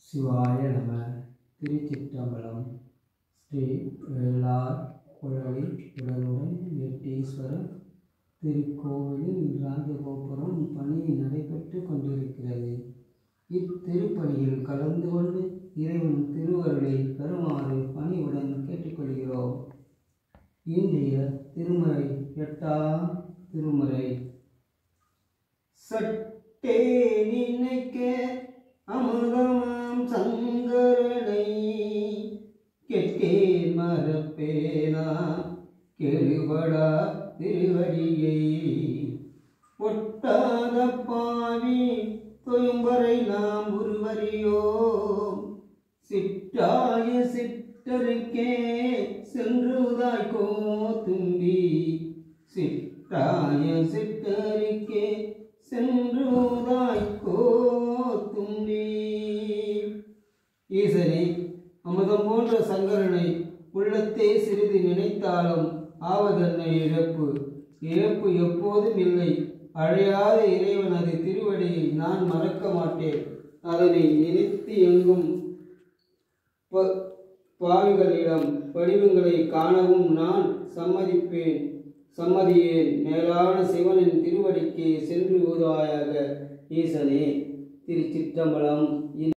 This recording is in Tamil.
சிவாய நம திருச்சிற்றம்பலம் ஸ்ரீ வேளார் குழலி உடனுடன் வெட்டீஸ்வரர் திருக்கோவிலில் ராஜகோபுரம் பணி நடைபெற்று கொண்டிருக்கிறது இத்திருப்பணியில் கலந்து கொண்டு இறைவன் திருவருளை பெறுமாறு பணிவுடன் கேட்டுக்கொள்கிறோம் இன்றைய திருமுறை எட்டாம் திருமுறை சட்டே நினைக்க அமுதமாம் சங்கரனை கெட்டேன் மறப்பேனா கெழுபடா திருவடியை ஒட்டாத பாவி தொயும்பரை நாம் உருவறியோம் சிட்டாய சிற்றருக்கே சென்று உதாய்க்கோ தும்பி சிட்டாய சிற்றருக்கே சென்று உதாய்க்கோ தும்பி ஈசனே அமுதம் போன்ற சங்கரனை உள்ளத்தே சிறிது நினைத்தாலும் ஆவதன்னை இழப்பு இழப்பு எப்போதும் இல்லை அழையாத இறைவனது திருவடியை நான் மறக்க மாட்டேன் அதனை நினைத்து எங்கும் ப- பாவிகளிடம் வடிவங்களை காணவும் நான் சம்மதிப்பேன் சம்மதியேன் மேலான சிவனின் திருவடிக்கு சென்று ஊதாயாக ஈசனே திருச்சிற்றம்பலம்